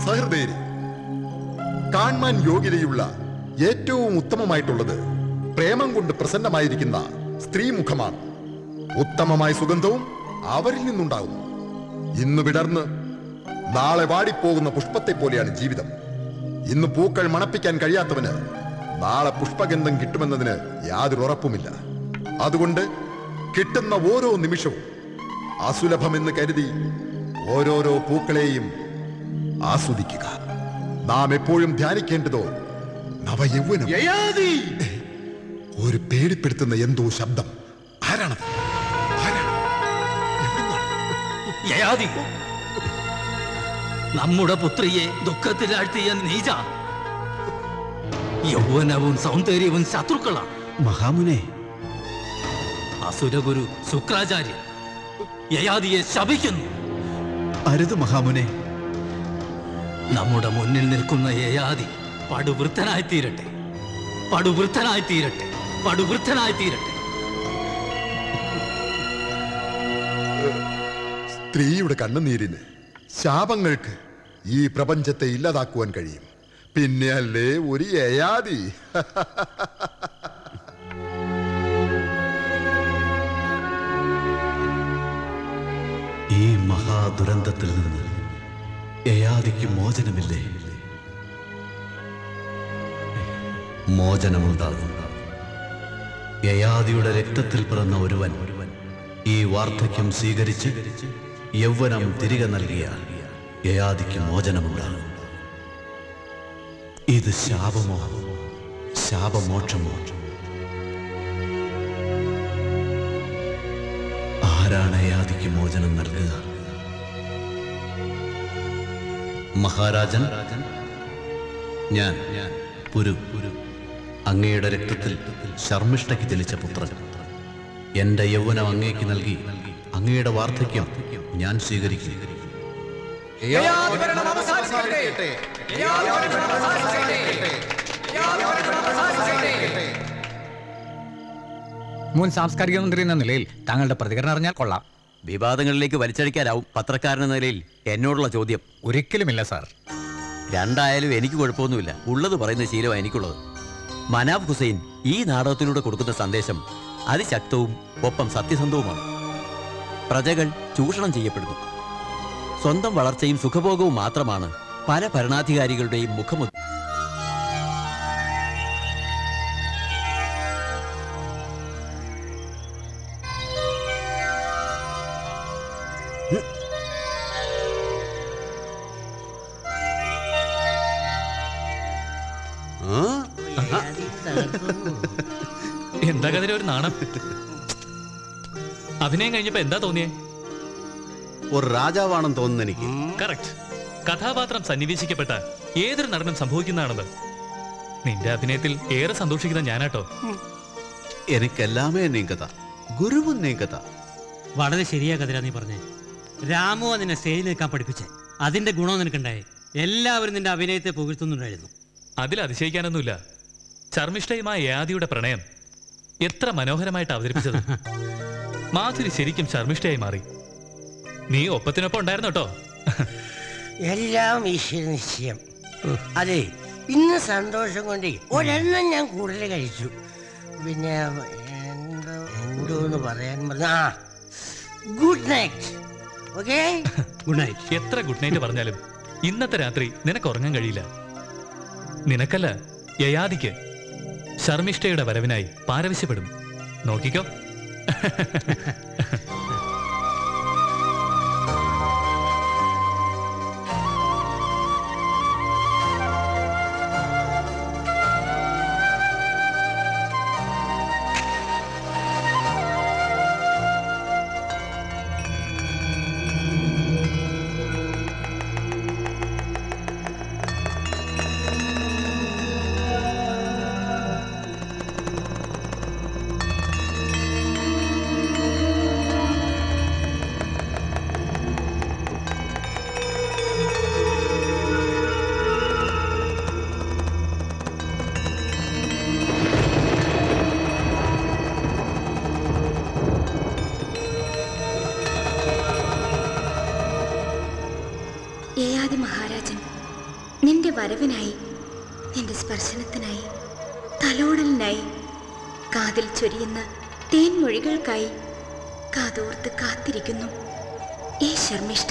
സഹൃദയരെ കാൺമാൻ യോഗ്യതയുള്ള ഏറ്റവും ഉത്തമമായിട്ടുള്ളത് പ്രേമം കൊണ്ട് പ്രസന്നമായിരിക്കുന്ന സ്ത്രീമുഖമാണ് ഉത്തമമായ സുഗന്ധവും അവരിൽ നിന്നുണ്ടാകുന്നു ഇന്ന് വിടർന്ന് നാളെ വാടിപ്പോകുന്ന പുഷ്പത്തെ പോലെയാണ് ജീവിതം ഇന്ന് പൂക്കൾ മണപ്പിക്കാൻ കഴിയാത്തവന് നാളെ പുഷ്പഗന്ധം കിട്ടുമെന്നതിന് യാതൊരു ഉറപ്പുമില്ല അതുകൊണ്ട് കിട്ടുന്ന ഓരോ നിമിഷവും അസുലഭമെന്ന് കരുതി ഓരോരോ പൂക്കളെയും ആസ്വദിക്കുക നാം എപ്പോഴും ധ്യാനിക്കേണ്ടതോ നവയൗവനം ഒരു പേടിപ്പെടുത്തുന്ന എന്തോ ശബ്ദം ആരാണത് ആരാണ് എവിടുന്നാണ്? യയാതി നമ്മുടെ പുത്രിയെ ദുഃഖത്തിലാഴ്ത്തിയ നീച യൗവനവും സൗന്ദര്യവും ശത്രുക്കളാണ് മഹാമുനെ അസുരഗുരു ശുക്രാചാര്യൻ യയാതിയെ ശപിക്കുന്നു അരുത് മഹാമുനെ നമ്മുടെ മുന്നിൽ നിൽക്കുന്ന യയാതി പടുവൃത്തനായി തീരട്ടെ പടുവൃത്തനായി തീരട്ടെ പടുവൃത്തനായി തീരട്ടെ സ്ത്രീയുടെ കണ്ണുനീരിന് ശാപങ്ങൾക്ക് ഈ പ്രപഞ്ചത്തെ ഇല്ലാതാക്കുവാൻ കഴിയും പിന്നെ അല്ലേ ഒരു യയാതി ഈ മഹാദുരന്തത്തിൽ നിന്ന് യയാതിക്ക് മോചനമില്ലേ മോചനമുണ്ടാകും യയാതിയുടെ രക്തത്തിൽ പിറന്ന ഒരുവൻ ഈ വാർദ്ധക്യം സ്വീകരിച്ച് യൗവനം തിരികെ നൽകിയാൽ യയാതിക്ക് മോചനമുണ്ടാകും ഇത് ശാപമോ ശാപമോക്ഷമോ ആരാണ് യയാതിക്ക് മോചനം നൽകുക മഹാരാജൻ ഞാൻ പുരു അങ്ങയുടെ രക്തത്തിൽ ശർമ്മിഷ്ഠയ്ക്ക് ജനിച്ച പുത്രൻ എന്റെ യൗവനം അങ്ങേക്ക് നൽകി അങ്ങയുടെ വാർദ്ധക്യം ഞാൻ സ്വീകരിക്കും മുൻ സാംസ്കാരിക മന്ത്രി എന്ന നിലയിൽ താങ്കളുടെ പ്രതികരണം അറിഞ്ഞാൽ കൊള്ളാം വിവാദങ്ങളിലേക്ക് വലിച്ചടിക്കാനാവും പത്രക്കാരൻ നിലയിൽ എന്നോടുള്ള ചോദ്യം ഒരിക്കലുമില്ല സാർ രണ്ടായാലും എനിക്ക് കുഴപ്പമൊന്നുമില്ല ഉള്ളത് പറയുന്ന ശീലമാണ് എനിക്കുള്ളത് മനാബ് ഹുസൈൻ ഈ നാടകത്തിലൂടെ കൊടുക്കുന്ന സന്ദേശം അതിശക്തവും ഒപ്പം സത്യസന്ധവുമാണ് പ്രജകൾ ചൂഷണം ചെയ്യപ്പെടുന്നു സ്വന്തം വളർച്ചയും സുഖഭോഗവും മാത്രമാണ് പല ഭരണാധികാരികളുടെയും മുഖമുദ്ര എന്താ കതിരെ ഒരു നാണം അഭിനയം കഴിഞ്ഞപ്പോ എന്താ തോന്നിയേ ഒരു രാജാവാണെന്ന് തോന്നുന്നു എനിക്ക് കറക്റ്റ് കഥാപാത്രം സന്നിവേശിക്കപ്പെട്ട ഏതൊരു നടനും സംഭവിക്കുന്നതാണത് നിന്റെ അഭിനയത്തിൽ ഏറെ സന്തോഷിക്കുന്ന ഞാനാട്ടോ എനിക്കെല്ലാമേ നീങ്കത ഗുരുവും നീങ്കത വളരെ ശരിയാ കതിരാ നീ പറഞ്ഞേ രാമു നിന്നെ സ്റ്റേജിൽ നിൽക്കാൻ പഠിപ്പിച്ചേ അതിന്റെ ഗുണം നിനക്കുണ്ടായി എല്ലാവരും നിന്റെ അഭിനയത്തെ പുകഴ്ത്തുന്നുണ്ടായിരുന്നു അതിൽ അതിശയിക്കാനൊന്നുമില്ല ചർമ്മിഷ്ഠയുമായ യാദിയുടെ പ്രണയം എത്ര മനോഹരമായിട്ട് അവതരിപ്പിച്ചത് മാധുരി ശരിക്കും ശർമ്മിഷ്ഠയായി മാറി നീ ഒപ്പത്തിനൊപ്പം ഉണ്ടായിരുന്നു കേട്ടോ എല്ലാം ഈശ്വര നിശ്ചയം അതെ ഇന്ന് സന്തോഷം കൊണ്ട് ഒരെണ്ണം ഞാൻ കൂടുതൽ കഴിച്ചു പിന്നെ എന്തോ എന്തോന്ന് പറയാൻ പറഞ്ഞ ആ good night okay good night എത്ര ഗുഡ് നൈറ്റ് പറഞ്ഞാലും ഇന്നത്തെ രാത്രി നിനക്ക് ഉറങ്ങാൻ കഴിയില്ല നിനക്കല്ല യയാദിക്ക് ശർമ്മിഷ്ഠയുടെ വരവിനായി പാരവശ്യപ്പെടും നോക്കിക്കോ യയാതി മഹാരാജൻ നിന്റെ വരവിനായി നിന്റെ സ്പർശനത്തിനായി തലോടലിനായി കാതിൽ ചൊരിയുന്ന തേൻമൊഴികൾക്കായി കാതോർത്ത് കാത്തിരിക്കുന്നു ഏ ശർമ്മിഷ്ഠ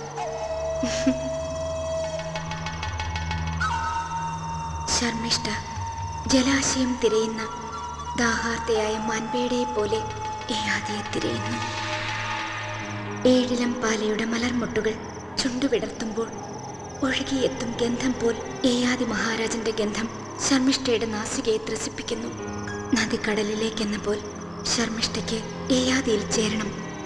ശർമ്മിഷ്ഠ ജലാശയം തിരയുന്ന ദാഹാർത്തയായ മാൻപേടയെ പോലെ ഏയാതിയെ തിരയുന്നു ഏഴിലം പാലയുടെ മലർമുട്ടുകൾ ചുണ്ടുവിടർത്തുമ്പോൾ ഒഴുകിയെത്തും ഗന്ധം പോൽ ഏയാദി മഹാരാജന്റെ ഗന്ധം ശർമ്മിഷ്ഠയുടെ നാസികയെ ത്രസിപ്പിക്കുന്നു നദിക്കടലിലേക്കെന്ന പോൽ ശർമ്മിഷ്ഠയ്ക്ക് ഏയാദിയിൽ ചേരണം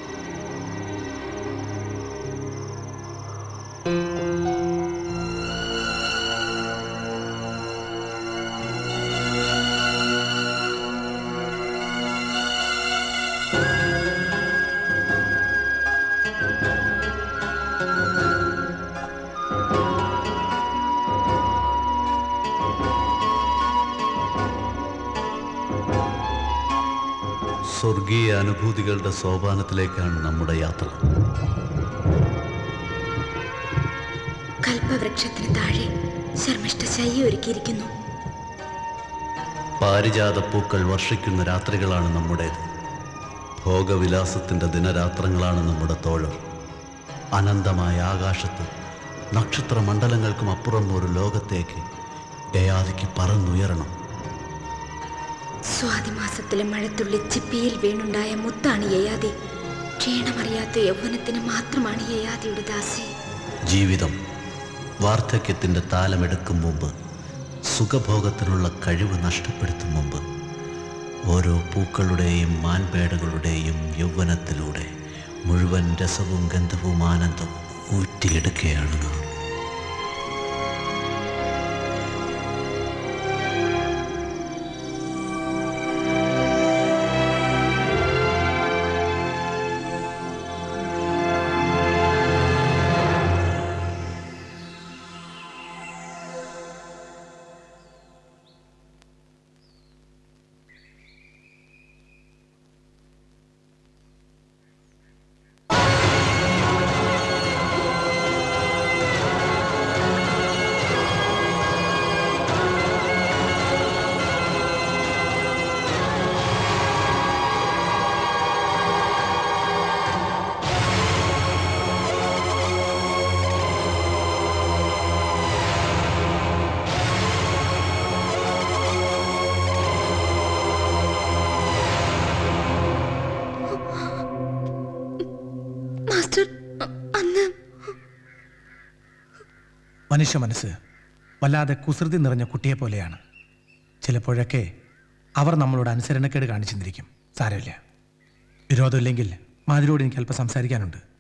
സ്വർഗീയ അനുഭൂതികളുടെ സോപാനത്തിലേക്കാണ് നമ്മുടെ യാത്ര കൽപ്പവൃക്ഷത്തിന് താഴെ ശർമ്മിഷ്ഠ ശയ്യ ഒരുക്കിയിരിക്കുന്നു പാരിജാത പൂക്കൾ വർഷിക്കുന്ന രാത്രികളാണ് നമ്മുടേത് ഭോഗവിലാസത്തിൻ്റെ ദിനരാത്രങ്ങളാണ് നമ്മുടെ തോഴർ അനന്തമായ ആകാശത്ത് നക്ഷത്രമണ്ഡലങ്ങൾക്കും അപ്പുറം ഒരു ലോകത്തേക്ക് യയാതിക്ക് പറന്നുയരണം സ്വാതിമാസത്തിലെ മഴത്തുള്ളി ചിപ്പിയിൽ വീണുണ്ടായ മുത്താണ് യയാതി ക്ഷീണമറിയാത്ത യൗവനത്തിന് മാത്രമാണ് യയാതിയുടെ ദാസി ജീവിതം വാർദ്ധക്യത്തിൻ്റെ താലമെടുക്കും മുമ്പ് സുഖഭോഗത്തിനുള്ള കഴിവ് നഷ്ടപ്പെടുത്തും മുമ്പ് ഓരോ പൂക്കളുടെയും മാൻപേടകളുടെയും യൗവനത്തിലൂടെ മുഴുവൻ രസവും ഗന്ധവും ആനന്ദവും ഊറ്റിയെടുക്കുകയാണ് നാം മാസ്റ്റർ അ- അന്ന് മനുഷ്യ മനസ്സ് വല്ലാതെ കുസൃതി നിറഞ്ഞ കുട്ടിയെ പോലെയാണ് ചിലപ്പോഴൊക്കെ അവർ നമ്മളോട് അനുസരണക്കേട് കാണിച്ചെന്നിരിക്കും സാരമില്ല വിരോധമില്ലെങ്കിൽ മാതിരോട് എനിക്ക് അല്പം സംസാരിക്കാനുണ്ട്